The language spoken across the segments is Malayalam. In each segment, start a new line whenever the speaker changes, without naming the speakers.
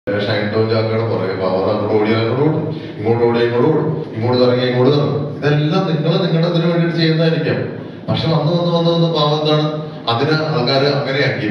ഷൈൻ ടോൺ ജാക്കയുടെ പുറകെ പാവം അങ്ങോട്ട് ഓടി അങ്ങോട്ട് ഓടും ഇങ്ങോട്ട് ഓടി ഇങ്ങോട്ട് ഓടും ഇങ്ങോട്ട് ഇറങ്ങി ഇങ്ങോട്ട് ഇറങ്ങും ഇതെല്ലാം നിങ്ങൾ നിങ്ങളുടെ ഇതിനു വേണ്ടിയിട്ട് ചെയ്യുന്നതായിരിക്കാം പക്ഷെ വന്ന് വന്ന് വന്ന് വന്ന് പാവം എന്താണ് അതിന് ആൾക്കാർ അങ്ങനെയാക്കി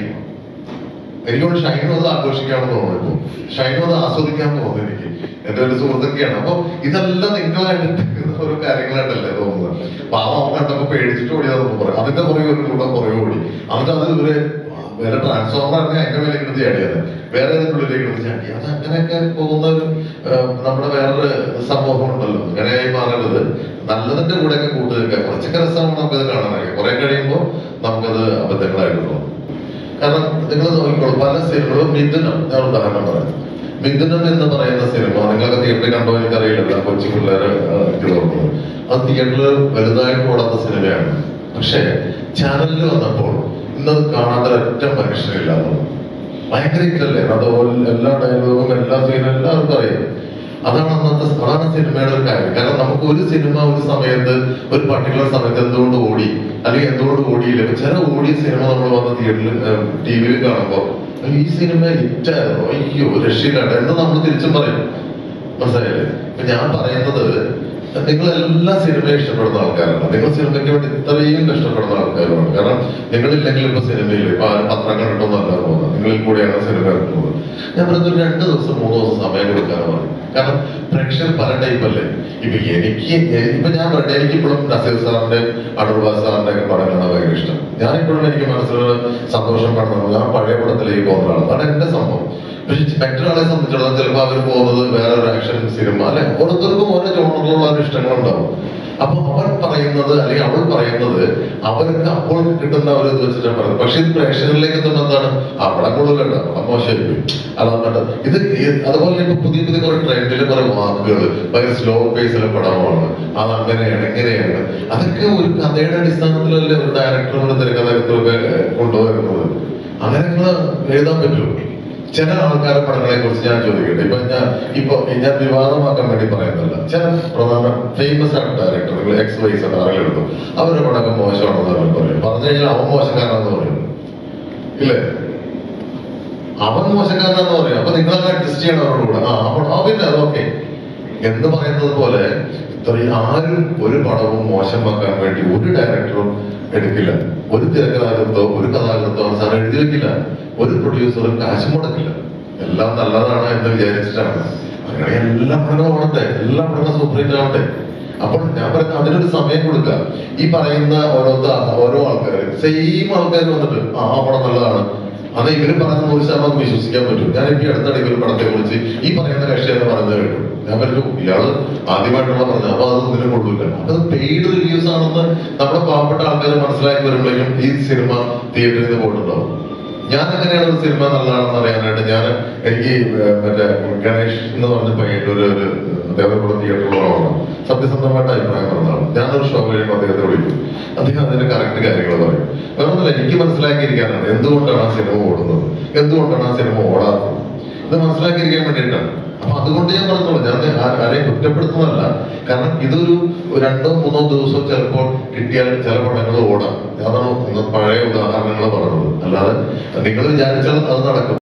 എനിക്കോട് ഷൈനും അത് ആഘോഷിക്കാമെന്ന് തോന്നുന്നു ഇപ്പൊ ഷൈനും അത് ആസ്വദിക്കാമെന്ന് തോന്നുന്നു എനിക്ക് എന്റെ ഒരു സുഹൃത്തൊക്കെയാണ് അപ്പൊ ഇതെല്ലാം നിങ്ങളായിട്ട് ഓരോ കാര്യങ്ങളായിട്ടല്ലേ തോന്നുന്നത് പാവം അവൻ കണ്ടപ്പോ പേടിച്ചിട്ട് ഓടിയതെന്ന് പറയും അതിന്റെ പുറകെ ഒരു കൂടെ പുറകെ ഓടി എന്നിട്ട് അത് ഇവര് വേറെ ട്രാൻസ്ഫോമർ ആണെങ്കിൽ അതിന്റെ മേലെ എടുത്ത് ചാടിയത് വേറെ ഏതെങ്കിലും ഉള്ളിലേക്ക് എടുത്ത് ചാടി അത് അങ്ങനെയൊക്കെ പോകുന്ന ഒരു ആ, നമ്മുടെ വേറൊരു സമൂഹം ഉണ്ടല്ലോ അങ്ങനെയായി മാറരുത് നല്ലതിന്റെ കൂടെയൊക്കെ കൂട്ടു നിൽക്കുക കുറച്ചൊക്കെ രസമാണ് നമുക്കത് കാണാനായി കുറെ കഴിയുമ്പോൾ നമുക്കത് അബദ്ധങ്ങളായിട്ട് തോന്നും കാരണം നിങ്ങൾ നോക്കിക്കോളൂ പല സിനിമകളും മിഥുനം ഞാൻ ഉദാഹരണം പറയാം മിഥുനം എന്ന് പറയുന്ന സിനിമ നിങ്ങളൊക്കെ തിയേറ്ററിൽ കണ്ടോ എനിക്കറിയില്ല കൊച്ചു പിള്ളേര് ഓർക്കുന്നത് അത് തിയേറ്ററിൽ വലുതായിട്ട് ഓടാത്ത സിനിമയാണ് പക്ഷേ ചാനലിൽ വന്നപ്പോൾ ഇന്നത് കാണാത്ത ഒറ്റ മനുഷ്യനില്ലാതെ ഭയങ്കര ഇട്ടല്ലേ അത് ഓൽ- എല്ലാ ഡയലോഗും എല്ലാ സീനും എല്ലാവർക്കും അറിയാം അതാണ് അന്നത്തെ അതാണ് സിനിമയുടെ ഒരു കാര്യം കാരണം നമുക്ക് ഒരു സിനിമ ഒരു സമയത്ത് ഒരു പർട്ടിക്കുലർ സമയത്ത് എന്തുകൊണ്ട് ഓടി അല്ലെങ്കിൽ എന്തുകൊണ്ട് ഓടിയില്ല ഇപ്പൊ ചില ഓടിയ സിനിമ നമ്മൾ വന്ന തിയേറ്ററിൽ ടി വിയിൽ കാണുമ്പോൾ ഈ സിനിമ ഹിറ്റായിരുന്നു അയ്യോ രക്ഷയിലാണ് എന്ന് നമ്മൾ തിരിച്ചും പറയും മനസ്സിലായില്ലേ ഇപ്പൊ ഞാൻ പറയുന്നത് നിങ്ങൾ എല്ലാ സിനിമയും ഇഷ്ടപ്പെടുന്ന ആൾക്കാരാണ് നിങ്ങൾ സിനിമയ്ക്ക് വേണ്ടി ഇത്രയും കഷ്ടപ്പെടുന്ന ആൾക്കാരുമാണ് കാരണം നിങ്ങളില്ലെങ്കിൽ ഇപ്പൊ സിനിമയിൽ ഇപ്പൊ ആരും പത്രം കണ്ടിട്ടൊന്നല്ല പോകുന്നത് നിങ്ങളിൽ കൂടെയാണ് സിനിമ പോകുന്നത് ഞാൻ പറയുന്നത് ഒരു രണ്ട് ദിവസം മൂന്ന് ദിവസം സമയം കൊടുക്കാനാണ് പറയും കാരണം പ്രേക്ഷകർ പല ടൈപ്പ് അല്ലേ ഇപ്പൊ എനിക്ക് എ- ഇപ്പൊ ഞാൻ പറയട്ടെ എനിക്ക് ഇപ്പോഴും നസീർ സാറിന്റെ അടൂർബാ സാറിന്റെ ഒക്കെ പടം കാണാൻ ഭയങ്കര ഇഷ്ടം ഞാൻ ഇപ്പോഴും എനിക്ക് മനസ്സിലൊരു സന്തോഷം പടം ഞാൻ പഴയ പടത്തിലേക്ക് പോകുന്ന ആളാണ് അതാണ് എന്റെ സംഭവം പക്ഷെ മറ്റൊരാളെ സംബന്ധിച്ചിടത്തോളം ചിലപ്പോൾ അവർ പോകുന്നത് വേറെ ഒരു ആക്ഷൻ സിനിമ അല്ലെ ഓരോരുത്തർക്കും ഓരോ ജോണറിലുള്ള ഇഷ്ടങ്ങളുണ്ടാവും അപ്പൊ അവൻ പറയുന്നത് അല്ലെങ്കിൽ അവൾ പറയുന്നത് അവർക്ക് അപ്പോൾ കിട്ടുന്ന ഒരു ഇത് വെച്ചിട്ടാണ് പറയുന്നത് പക്ഷെ ഇത് പ്രേക്ഷകരിലേക്ക് എത്തുമ്പോൾ എന്താണ് അവിടെ കൂടുതലുണ്ട് അവിടെ മോശമായി പോയി അല്ലാണ്ട് ഇത് ഈ- അതുപോലെ ഇപ്പൊ പുതിയ പുതിയ കുറെ ട്രെൻഡിൽ കുറെ വാക്കുകൾ ഭയങ്കര സ്ലോ പേസിലെ പടമാണ് അത് അങ്ങനെയാണ് ഇങ്ങനെയാണ് അതൊക്കെ ഒരു കഥയുടെ അടിസ്ഥാനത്തിലല്ലേ ഒരു ഡയറക്ടറും തിരക്കഥാകൃത്തും ഒക്കെ കൊണ്ടുവരുന്നത് അങ്ങനെ നിങ്ങൾ എഴുതാൻ പറ്റുമോ ചില ആൾക്കാരുടെ പടങ്ങളെ കുറിച്ച് ഞാൻ ചോദിക്കട്ടെ ഇപ്പൊ ഞാൻ ഇപ്പൊ ഞാൻ വിവാദമാക്കാൻ വേണ്ടി പറയുന്നില്ല ചില പ്രധാന ഫേമസ് ആയിട്ട് ഡയറക്ടറുകൾ എക്സ് വൈസ് ആളുകളെടുത്തു അവരുടെ പടമൊക്കെ മോശമാണെന്ന് അവർ പറയും പറഞ്ഞു കഴിഞ്ഞാൽ അവൻ മോശക്കാരനാണെന്ന് പറയും ഇല്ലേ അവൻ മോശക്കാരനാന്ന് പറയും അപ്പൊ നിങ്ങൾ അങ്ങനെ അഡ്ജസ്റ്റ് ചെയ്യണം അവരോട് കൂടെ ആ അപ്പോൾ ആ പിന്നെ അതൊക്കെ എന്ന് പറയുന്നത് പോലെ ഇത്രയും ആരും ഒരു പടവും മോശമാക്കാൻ വേണ്ടി ഒരു ഡയറക്ടറും എടുക്കില്ല ഒരു തിരക്കഥാകൃത്തോ ഒരു കഥാകൃത്തോ അവസാനം എഴുതി വെക്കില്ല ഒരു പ്രൊഡ്യൂസറും കാശ് മുടക്കില്ല എല്ലാം നല്ലതാണ് എന്ന് വിചാരിച്ചിട്ടാണ് അങ്ങനെ എല്ലാ പഠനവും ഓടട്ടെ എല്ലാ പഠനവും സൂപ്പറേറ്റ് ആവട്ടെ അപ്പോൾ ഞാൻ പറയുന്നത് അതിനൊരു സമയം കൊടുക്കുക ഈ പറയുന്ന ഓരോ ഓരോ ആൾക്കാർ സെയിം ആൾക്കാർ വന്നിട്ട് ആ ആ പടം നല്ലതാണ് അത് ഇവര് പറയുന്ന നൂറ് ശതമാനം വിശ്വസിക്കാൻ പറ്റും ഞാൻ ഇപ്പൊ അടുത്തിടയ്ക്ക് ഒരു പടത്തെ കുറിച്ച് ഈ പറയുന്ന കക്ഷി എന്ന് പറയുന്നത് കേട്ടു ഞാൻ പറഞ്ഞു ഇയാള് ആദ്യമായിട്ടുള്ള പറഞ്ഞു അപ്പൊ അത് ഇതിനും കൊള്ളൂല അപ്പൊ അത് പെയ്ഡ് റിവ്യൂസ് ആണെന്ന് നമ്മുടെ പാവപ്പെട്ട ആൾക്കാർ മനസ്സിലാക്കി വരുമ്പോഴേക്കും ഈ സിനിമ തിയേറ്ററിൽ നിന്ന് പോയിട്ടുണ്ടാവും ഞാൻ എങ്ങനെയാണ് ഒരു സിനിമ നല്ലതാണെന്ന് അറിയാനായിട്ട് ഞാൻ എനിക്ക് ഏർ മറ്റേ ഗണേഷ് എന്ന് പറഞ്ഞ പയ്യൻ്റെ ഒരു ഒരു ദേവപുരം തിയേറ്ററിലുള്ളതാണ് സത്യസന്ധമായിട്ട് അഭിപ്രായം പറഞ്ഞതാണ് ഞാനൊരു ഷോ കഴിയുമ്പോൾ അദ്ദേഹത്തെ വിളിക്കും അദ്ദേഹം അതിന്റെ കറക്റ്റ് കാര്യങ്ങൾ പറയും വേറൊന്നുമില്ല എനിക്ക് മനസ്സിലാക്കിയിരിക്കാനാണ് എന്തുകൊണ്ടാണ് ആ സിനിമ ഓടുന്നത് എന്തുകൊണ്ടാണ് ആ സിനിമ ഓടാത്തത് ഇത് മനസ്സിലാക്കിയിരിക്കാൻ വേണ്ടിയിട്ടാണ് അപ്പൊ അതുകൊണ്ട് ഞാൻ പറഞ്ഞോളൂ ഞാൻ ആ- ആരെയും കുറ്റപ്പെടുത്തുന്നതല്ല കാരണം ഇതൊരു രണ്ടോ മൂന്നോ ദിവസം ചിലപ്പോൾ കിട്ടിയാൽ ചില പടങ്ങൾ ഓടാം അതാണ് ഒന്ന് പഴയ ഉദാഹരണങ്ങൾ പറഞ്ഞത് അല്ലാതെ നിങ്ങൾ വിചാരിച്ചാൽ അത് നടക്കും